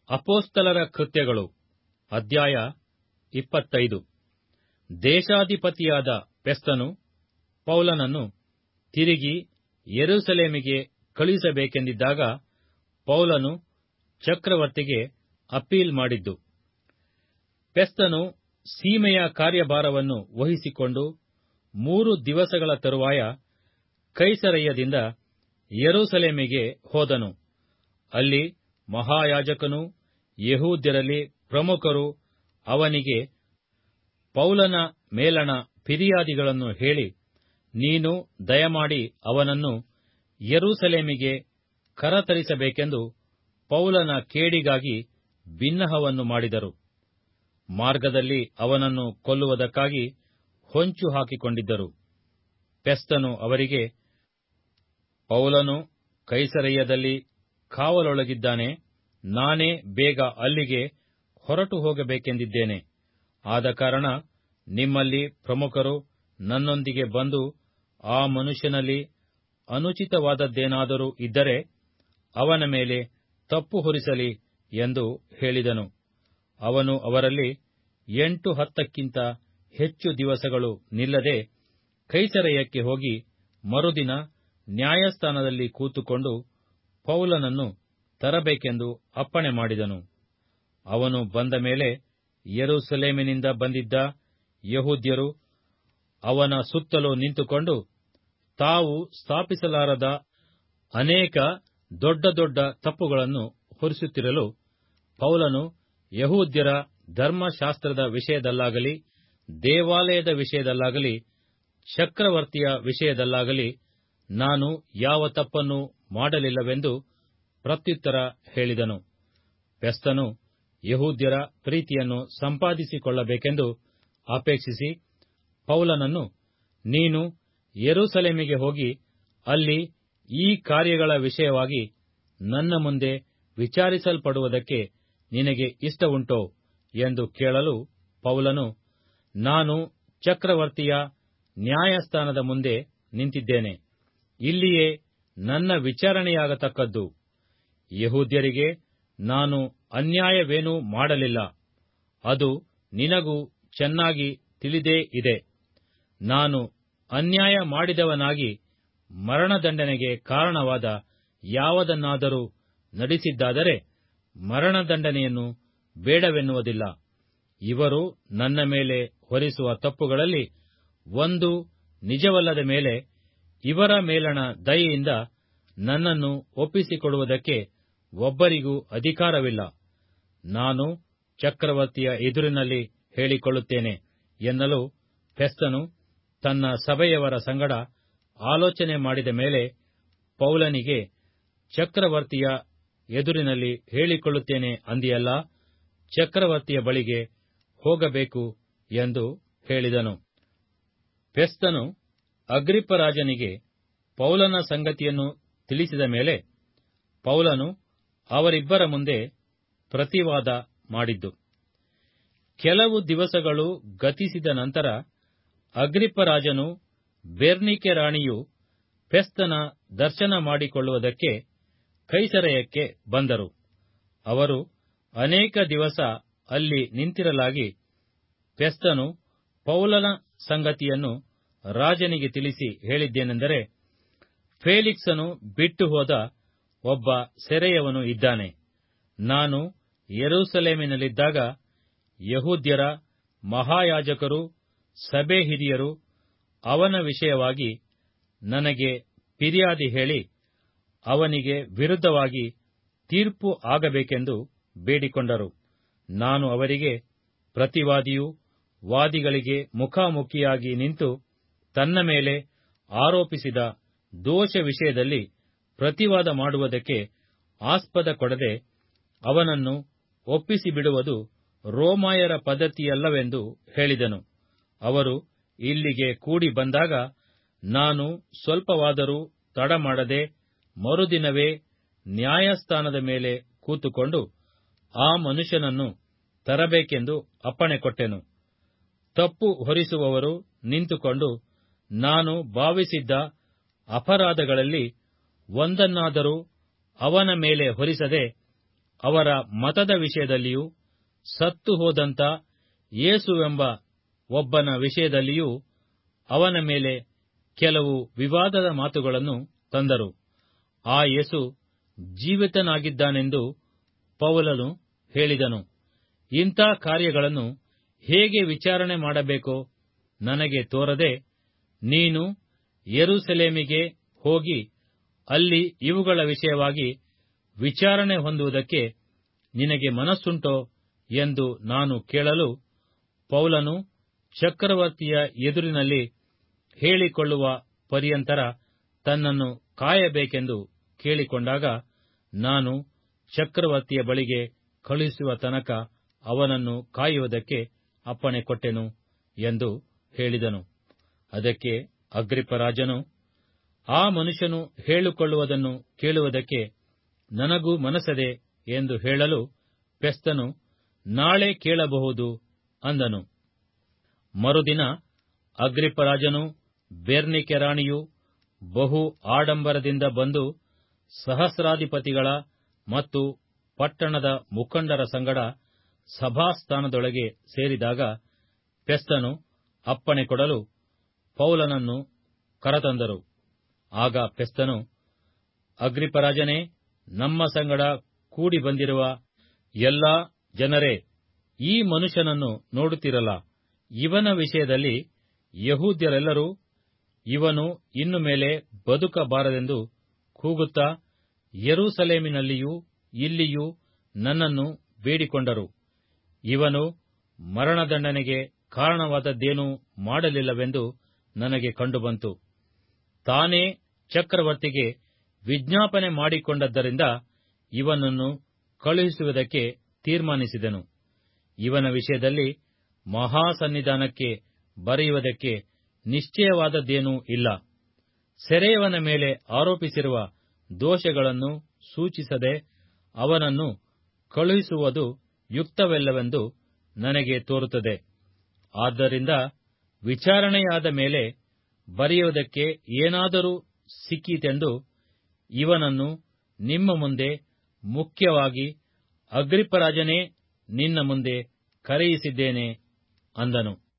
ಅಪೋಸ್ತಲರ ಕೃತ್ಯಗಳು ಅಧ್ಯಾಯ ಇಪ್ಪತ್ತೈದು ದೇಶಾಧಿಪತಿಯಾದ ಪೆಸ್ತನು ಪೌಲನನ್ನು ತಿರುಗಿ ಯೆರೂಸಲೇಮಿಗೆ ಕಳುಹಿಸಬೇಕೆಂದಿದ್ದಾಗ ಪೌಲನು ಚಕ್ರವರ್ತಿಗೆ ಅಪೀಲ್ ಮಾಡಿದ್ದು ಪೆಸ್ತನು ಸೀಮೆಯ ಕಾರ್ಯಭಾರವನ್ನು ವಹಿಸಿಕೊಂಡು ಮೂರು ದಿವಸಗಳ ತರುವಾಯ ಕೈಸರಯ್ಯದಿಂದ ಯೆರೂಸಲೇಮಿಗೆ ಹೋದನು ಅಲ್ಲಿ ಮಹಾಯಾಜಕನೂ ಯೆಹೂದ್ಯರಲ್ಲಿ ಪ್ರಮುಖರು ಅವನಿಗೆ ಪೌಲನ ಮೇಲಣ ಫಿರ್ಯಾದಿಗಳನ್ನು ಹೇಳಿ ನೀನು ದಯಮಾಡಿ ಅವನನ್ನು ಯೆರೂಸಲೇಮಿಗೆ ಕರತರಿಸಬೇಕೆಂದು ಪೌಲನ ಕೇಡಿಗಾಗಿ ಬಿನ್ನಹವನ್ನು ಮಾಡಿದರು ಮಾರ್ಗದಲ್ಲಿ ಅವನನ್ನು ಕೊಲ್ಲುವುದಕ್ಕಾಗಿ ಹೊಂಚು ಹಾಕಿಕೊಂಡಿದ್ದರು ಪೆಸ್ತನು ಅವರಿಗೆ ಪೌಲನು ಕೈಸರಯ್ಯದಲ್ಲಿ ಕಾವಲೊಳಗಿದ್ದಾನೆ ನಾನೇ ಬೇಗ ಅಲ್ಲಿಗೆ ಹೊರಟು ಹೋಗಬೇಕೆಂದಿದ್ದೇನೆ ಆದ ಕಾರಣ ನಿಮ್ಮಲ್ಲಿ ಪ್ರಮುಖರು ನನ್ನೊಂದಿಗೆ ಬಂದು ಆ ಮನುಷ್ಯನಲ್ಲಿ ಅನುಚಿತವಾದದ್ದೇನಾದರೂ ಇದ್ದರೆ ಅವನ ಮೇಲೆ ತಪ್ಪು ಹೊರಿಸಲಿ ಎಂದು ಹೇಳಿದನು ಅವನು ಅವರಲ್ಲಿ ಎಂಟು ಹತ್ತಕ್ಕಿಂತ ಹೆಚ್ಚು ದಿವಸಗಳು ನಿಲ್ಲದೆ ಕೈಸರಯ್ಯಕ್ಕೆ ಹೋಗಿ ಮರುದಿನ ನ್ಯಾಯಸ್ಥಾನದಲ್ಲಿ ಕೂತುಕೊಂಡು ಪೌಲನನ್ನು ತರಬೇಕೆಂದು ಅಪ್ಪಣೆ ಮಾಡಿದನು ಅವನು ಬಂದ ಮೇಲೆ ಯೆರೂಸಲೇಮಿನಿಂದ ಬಂದಿದ್ದ ಯಹೂದ್ಯರು ಅವನ ಸುತ್ತಲೂ ನಿಂತುಕೊಂಡು ತಾವು ಸ್ಥಾಪಿಸಲಾರದ ಅನೇಕ ದೊಡ್ಡ ದೊಡ್ಡ ತಪ್ಪುಗಳನ್ನು ಹೊರಿಸುತ್ತಿರಲು ಪೌಲನು ಯಹೂದ್ಯರ ಧರ್ಮಶಾಸ್ತ್ರದ ವಿಷಯದಲ್ಲಾಗಲಿ ದೇವಾಲಯದ ವಿಷಯದಲ್ಲಾಗಲಿ ಚಕ್ರವರ್ತಿಯ ವಿಷಯದಲ್ಲಾಗಲಿ ನಾನು ಯಾವ ತಪ್ಪನ್ನು ಮಾಡಲಿಲ್ಲವೆಂದು ಪ್ರತ್ಯುತ್ತರ ಹೇಳಿದನು ಪೆಸ್ತನು ಯಹೂದ್ಯರ ಪ್ರೀತಿಯನ್ನು ಸಂಪಾದಿಸಿಕೊಳ್ಳಬೇಕೆಂದು ಅಪೇಕ್ಷಿಸಿ ಪೌಲನನ್ನು ನೀನು ಯೆರೂಸಲೇಮಿಗೆ ಹೋಗಿ ಅಲ್ಲಿ ಈ ಕಾರ್ಯಗಳ ವಿಷಯವಾಗಿ ನನ್ನ ಮುಂದೆ ವಿಚಾರಿಸಲ್ಪಡುವುದಕ್ಕೆ ನಿನಗೆ ಇಷ್ಟವುಂಟೋ ಎಂದು ಕೇಳಲು ಪೌಲನು ನಾನು ಚಕ್ರವರ್ತಿಯ ನ್ಯಾಯಸ್ಥಾನದ ಮುಂದೆ ನಿಂತಿದ್ದೇನೆ ಇಲ್ಲಿಯೇ ನನ್ನ ವಿಚಾರಣೆಯಾಗತಕ್ಕದ್ದು ಯಹೂದ್ಯರಿಗೆ ನಾನು ಅನ್ಯಾಯವೇನೂ ಮಾಡಲಿಲ್ಲ ಅದು ನಿನಗೂ ಚೆನ್ನಾಗಿ ತಿಳಿದೇ ಇದೆ ನಾನು ಅನ್ಯಾಯ ಮಾಡಿದವನಾಗಿ ಮರಣದಂಡನೆಗೆ ಕಾರಣವಾದ ಯಾವುದನ್ನಾದರೂ ನಡೆಸಿದ್ದಾದರೆ ಮರಣದಂಡನೆಯನ್ನು ಬೇಡವೆನ್ನುವುದಿಲ್ಲ ಇವರು ನನ್ನ ಮೇಲೆ ಹೊರಿಸುವ ತಪ್ಪುಗಳಲ್ಲಿ ಒಂದು ನಿಜವಲ್ಲದ ಮೇಲೆ ಇವರ ಮೇಲಣ ದಯೆಯಿಂದ ನನ್ನನ್ನು ಒಪ್ಪಿಸಿಕೊಡುವುದಕ್ಕೆ ಒಬ್ಬರಿಗೂ ಅಧಿಕಾರವಿಲ್ಲ ನಾನು ಚಕ್ರವರ್ತಿಯ ಎದುರಿನಲ್ಲಿ ಹೇಳಿಕೊಳ್ಳುತ್ತೇನೆ ಎನ್ನಲು ಫೆಸ್ತನು ತನ್ನ ಸಭೆಯವರ ಸಂಗಡ ಆಲೋಚನೆ ಮಾಡಿದ ಮೇಲೆ ಪೌಲನಿಗೆ ಚಕ್ರವರ್ತಿಯ ಎದುರಿನಲ್ಲಿ ಹೇಳಿಕೊಳ್ಳುತ್ತೇನೆ ಅಂದಿಯಲ್ಲ ಚಕ್ರವರ್ತಿಯ ಬಳಿಗೆ ಹೋಗಬೇಕು ಎಂದು ಹೇಳಿದನು ಫೆಸ್ತನು ಅಗ್ರಿಪ್ಪರಾಜನಿಗೆ ಪೌಲನ ಸಂಗತಿಯನ್ನು ತಿಳಿಸಿದ ಮೇಲೆ ಪೌಲನು ಅವರಿಬ್ಬರ ಮುಂದೆ ಪ್ರತಿವಾದ ಮಾಡಿದ್ದು ಕೆಲವು ದಿವಸಗಳು ಗತಿಸಿದ ನಂತರ ಅಗ್ರಿಪ್ಪರಾಜನು ಬೆರ್ನಿಕೆ ರಾಣಿಯು ಫೆಸ್ತನ ದರ್ಶನ ಮಾಡಿಕೊಳ್ಳುವುದಕ್ಕೆ ಕೈಸರಯಕ್ಕೆ ಬಂದರು ಅವರು ಅನೇಕ ದಿವಸ ಅಲ್ಲಿ ನಿಂತಿರಲಾಗಿ ಫೆಸ್ತನು ಪೌಲನ ಸಂಗತಿಯನ್ನು ರಾಜನಿಗೆ ತಿಳಿಸಿ ಹೇಳಿದ್ದೇನೆಂದರೆ ಫೇಲಿಕ್ಸನು ಬಿಟ್ಟು ಹೋದ ಒಬ್ಬ ಸೆರೆಯವನು ಇದ್ದಾನೆ ನಾನು ಯೆರೂಸಲೇಮಿನಲ್ಲಿದ್ದಾಗ ಯಹೂದ್ಯರ ಮಹಾಯಾಜಕರು ಸಭೆ ಹಿರಿಯರು ಅವನ ವಿಷಯವಾಗಿ ನನಗೆ ಫಿರ್ಯಾದಿ ಹೇಳಿ ಅವನಿಗೆ ವಿರುದ್ಧವಾಗಿ ತೀರ್ಪು ಆಗಬೇಕೆಂದು ಬೇಡಿಕೊಂಡರು ನಾನು ಅವರಿಗೆ ಪ್ರತಿವಾದಿಯು ವಾದಿಗಳಿಗೆ ಮುಖಾಮುಖಿಯಾಗಿ ನಿಂತು ತನ್ನ ಮೇಲೆ ಆರೋಪಿಸಿದ ದೋಷ ವಿಷಯದಲ್ಲಿ ಪ್ರತಿವಾದ ಮಾಡುವುದಕ್ಕೆ ಆಸ್ಪದ ಕೊಡದೆ ಅವನನ್ನು ಒಪ್ಪಿಸಿಬಿಡುವುದು ರೋಮಾಯರ ಪದ್ಧತಿಯಲ್ಲವೆಂದು ಹೇಳಿದನು ಅವರು ಇಲ್ಲಿಗೆ ಕೂಡಿ ಬಂದಾಗ ನಾನು ಸ್ವಲ್ಪವಾದರೂ ತಡಮಾಡದೆ ಮರುದಿನವೇ ನ್ಯಾಯಸ್ಥಾನದ ಮೇಲೆ ಕೂತುಕೊಂಡು ಆ ಮನುಷ್ಯನನ್ನು ತರಬೇಕೆಂದು ಅಪ್ಪಣೆ ಕೊಟ್ಟೆನು ತಪ್ಪು ಹೊರಿಸುವವರು ನಿಂತುಕೊಂಡು ನಾನು ಭಾವಿಸಿದ್ದ ಅಪರಾಧಗಳಲ್ಲಿ ಒಂದನ್ನಾದರೂ ಅವನ ಮೇಲೆ ಹೊರಿಸದೆ ಅವರ ಮತದ ವಿಷಯದಲ್ಲಿಯೂ ಸತ್ತು ಹೋದಂತ ಯೇಸುವೆಂಬ ಒಬ್ಬನ ವಿಷಯದಲ್ಲಿಯೂ ಅವನ ಮೇಲೆ ಕೆಲವು ವಿವಾದದ ಮಾತುಗಳನ್ನು ತಂದರು ಆ ಯೇಸು ಜೀವಿತನಾಗಿದ್ದಾನೆಂದು ಪೌಲನು ಹೇಳಿದನು ಇಂಥ ಕಾರ್ಯಗಳನ್ನು ಹೇಗೆ ವಿಚಾರಣೆ ಮಾಡಬೇಕೋ ನನಗೆ ತೋರದೆ ನೀನು ಯೆರೂಸಲೇಮಿಗೆ ಹೋಗಿ ಅಲ್ಲಿ ಇವುಗಳ ವಿಷಯವಾಗಿ ವಿಚಾರಣೆ ಹೊಂದುವುದಕ್ಕೆ ನಿನಗೆ ಮನಸ್ಸುಂಟೋ ಎಂದು ನಾನು ಕೇಳಲು ಪೌಲನು ಚಕ್ರವರ್ತಿಯ ಎದುರಿನಲ್ಲಿ ಹೇಳಿಕೊಳ್ಳುವ ಪರ್ಯಂತರ ತನ್ನನ್ನು ಕಾಯಬೇಕೆಂದು ಕೇಳಿಕೊಂಡಾಗ ನಾನು ಚಕ್ರವರ್ತಿಯ ಬಳಿಗೆ ಕಳುಹಿಸುವ ತನಕ ಅವನನ್ನು ಕಾಯುವುದಕ್ಕೆ ಅಪ್ಪಣೆ ಕೊಟ್ಟೆನು ಎಂದು ಹೇಳಿದನು ಅದಕ್ಕೆ ಅಗ್ರಿಪ್ಪರಾಜನು ಆ ಮನುಷ್ಯನು ಹೇಳಿಕೊಳ್ಳುವುದನ್ನು ಕೇಳುವುದಕ್ಕೆ ನನಗೂ ಮನಸ್ಸದೆ ಎಂದು ಹೇಳಲು ಪೆಸ್ತನು ನಾಳೆ ಕೇಳಬಹುದು ಅಂದನು ಮರುದಿನ ಅಗ್ರಿಪ್ಪರಾಜನು ಬೆರ್ನಿಕೆ ರಾಣಿಯು ಬಹು ಆಡಂಬರದಿಂದ ಬಂದು ಸಹಸ್ರಾಧಿಪತಿಗಳ ಮತ್ತು ಪಟ್ಟಣದ ಮುಖಂಡರ ಸಂಗಡ ಸಭಾಸ್ಥಾನದೊಳಗೆ ಸೇರಿದಾಗ ಪೆಸ್ತನು ಅಪ್ಪಣೆ ಕೊಡಲು ಪೌಲನನ್ನು ಕರತಂದರು ಆಗ ಪೆಸ್ತನು ಅಗ್ರಿಪರಾಜನೇ ನಮ್ಮ ಸಂಗಡ ಕೂಡಿ ಬಂದಿರುವ ಎಲ್ಲಾ ಜನರೇ ಈ ಮನುಷ್ಯನನ್ನು ನೋಡುತ್ತಿರಲ್ಲ ಇವನ ವಿಷಯದಲ್ಲಿ ಯಹೂದ್ಯರೆಲ್ಲರೂ ಇವನು ಇನ್ನು ಮೇಲೆ ಬದುಕಬಾರದೆಂದು ಕೂಗುತ್ತಾ ಯೆರೂಸಲೇಮಿನಲ್ಲಿಯೂ ಇಲ್ಲಿಯೂ ನನ್ನನ್ನು ಬೇಡಿಕೊಂಡರು ಇವನು ಮರಣದಂಡನೆಗೆ ಕಾರಣವಾದದ್ದೇನೂ ಮಾಡಲಿಲ್ಲವೆಂದು ನನಗೆ ಕಂಡುಬಂತು ತಾನೇ ಚಕ್ರವರ್ತಿಗೆ ವಿಜ್ಞಾಪನೆ ಮಾಡಿಕೊಂಡದ್ದರಿಂದ ಇವನನ್ನು ಕಳುಹಿಸುವುದಕ್ಕೆ ತೀರ್ಮಾನಿಸಿದೆನು ಇವನ ವಿಷಯದಲ್ಲಿ ಮಹಾಸನ್ನಿಧಾನಕ್ಕೆ ಬರೆಯುವುದಕ್ಕೆ ನಿಶ್ಚಯವಾದದ್ದೇನೂ ಇಲ್ಲ ಸೆರೆಯವನ ಮೇಲೆ ಆರೋಪಿಸಿರುವ ದೋಷಗಳನ್ನು ಸೂಚಿಸದೆ ಅವನನ್ನು ಕಳುಹಿಸುವುದು ಯುಕ್ತವಲ್ಲವೆಂದು ನನಗೆ ತೋರುತ್ತದೆ ಆದ್ದರಿಂದ ವಿಚಾರಣೆಯಾದ ಮೇಲೆ ಬರೆಯುವುದಕ್ಕೆ ಏನಾದರೂ ಸಿಕ್ಕೀತೆಂದು ಇವನನ್ನು ನಿಮ್ಮ ಮುಂದೆ ಮುಖ್ಯವಾಗಿ ಅಗ್ರಿಪ್ಪರಾಜನೇ ನಿನ್ನ ಮುಂದೆ ಕರೆಯಿಸಿದ್ದೇನೆ ಅಂದನು